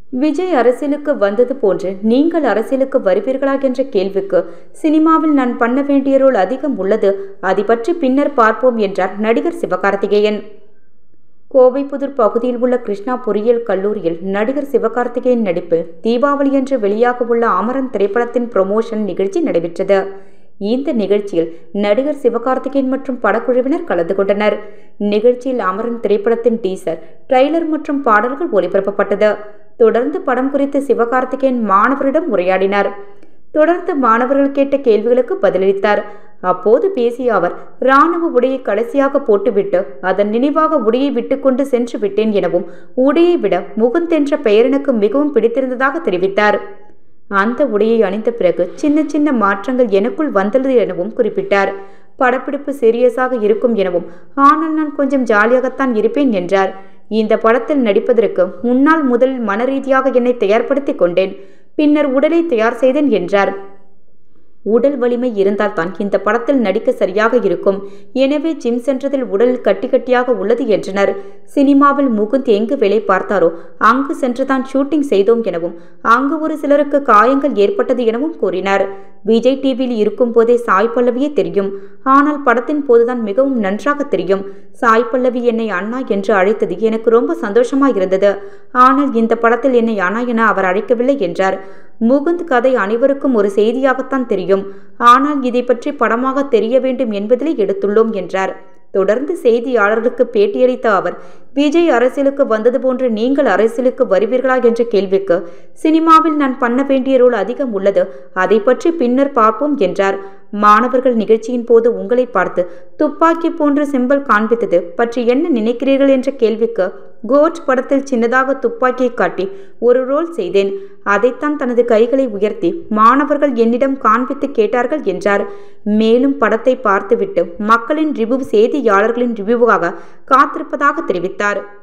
விஜய் அரசியலுக்கு வந்தது போன்று நீங்கள் அரசியலுக்கு வருவீர்களா என்ற கேள்விக்கு சினிமாவில் நான் பண்ண வேண்டிய ரோல் அதிகம் உள்ளது அதை பற்றி பின்னர் பார்ப்போம் என்றார் நடிகர் சிவகார்த்திகேயன் கோவைப்புதூர் பகுதியில் உள்ள கிருஷ்ணா பொறியியல் கல்லூரியில் நடிகர் சிவகார்த்திகேயன் நடிப்பில் தீபாவளியன்று வெளியாக உள்ள அமரன் திரைப்படத்தின் ப்ரொமோஷன் நிகழ்ச்சி நடைபெற்றது இந்த நிகழ்ச்சியில் நடிகர் சிவகார்த்திகேயன் மற்றும் படக்குழுவினர் கலந்து கொண்டனர் நிகழ்ச்சியில் அமரன் திரைப்படத்தின் டீசர் ட்ரெய்லர் மற்றும் பாடல்கள் ஒளிபரப்பப்பட்டது தொடர்ந்து படம் குறித்து சிவகார்த்திகேயன் மாணவரிடம் உரையாடினார் தொடர்ந்து மாணவர்கள் கேட்ட கேள்விகளுக்கு பதிலளித்தார் அப்போது பேசிய அவர் இராணுவ உடையை கடைசியாக போட்டுவிட்டு அதன் நினைவாக உடையை விட்டுக்கொண்டு சென்று விட்டேன் எனவும் உடையை விட முகுந்த் என்ற பெயர் எனக்கு மிகவும் பிடித்திருந்ததாக தெரிவித்தார் அந்த உடையை அணிந்த பிறகு சின்ன சின்ன மாற்றங்கள் எனக்குள் வந்தது எனவும் குறிப்பிட்டார் படப்பிடிப்பு சீரியஸாக இருக்கும் எனவும் ஆனால் நான் கொஞ்சம் ஜாலியாகத்தான் இருப்பேன் என்றார் இந்த படத்தில் நடிப்பதற்கு முன்னால் முதலில் மனரீதியாக என்னை தயார்படுத்திக் கொண்டேன் பின்னர் உடலை தயார் செய்தேன் என்றார் உடல் வலிமை இருந்தால்தான் இந்த படத்தில் நடிக்க சரியாக இருக்கும் எனவே ஜிம் சென்றதில் உடல் கட்டி கட்டியாக உள்ளது என்றனர் சினிமாவில் முகுந்த் எங்கு வேலை பார்த்தாரோ அங்கு சென்றுதான் ஷூட்டிங் செய்தோம் எனவும் அங்கு ஒரு சிலருக்கு காயங்கள் ஏற்பட்டது எனவும் கூறினார் விஜய் டிவியில் இருக்கும் போதே சாய் பல்லவியே தெரியும் ஆனால் படத்தின் போதுதான் மிகவும் நன்றாக தெரியும் சாய் பல்லவி என்னை அண்ணா என்று அழைத்தது எனக்கு ரொம்ப சந்தோஷமாக இருந்தது ஆனால் இந்த படத்தில் என்னை அண்ணா என அவர் அழைக்கவில்லை என்றார் முகுந்த் கதை அனைவருக்கும் ஒரு செய்தியாகத்தான் தெரியும் ஆனால் இதை பற்றி படமாக தெரிய வேண்டும் என்பதிலே எடுத்துள்ளோம் என்றார் தொடர்ந்து செய்தியாளர்களுக்கு பேட்டியளித்த அவர் விஜய் அரசியலுக்கு வந்தது போன்று நீங்கள் அரசியலுக்கு வருவீர்களா என்ற கேள்விக்கு சினிமாவில் நான் பண்ண வேண்டிய ரோல் அதிகம் உள்ளது அதை பற்றி பின்னர் பார்ப்போம் என்றார் மாணவர்கள் நிகழ்ச்சியின் போது உங்களை பார்த்து துப்பாக்கி போன்று சிம்பல் காண்பித்தது பற்றி என்ன நினைக்கிறீர்கள் என்ற கேள்விக்கு கோட் படத்தில் சின்னதாக துப்பாக்கியை காட்டி ஒரு ரோல் செய்தேன் அதைத்தான் தனது கைகளை உயர்த்தி மாணவர்கள் என்னிடம் காண்பித்து கேட்டார்கள் என்றார் மேலும் படத்தை பார்த்துவிட்டு மக்களின் ரிவ்யூ செய்தியாளர்களின் ரிவ்யூவாக காத்திருப்பதாக தெரிவித்தார்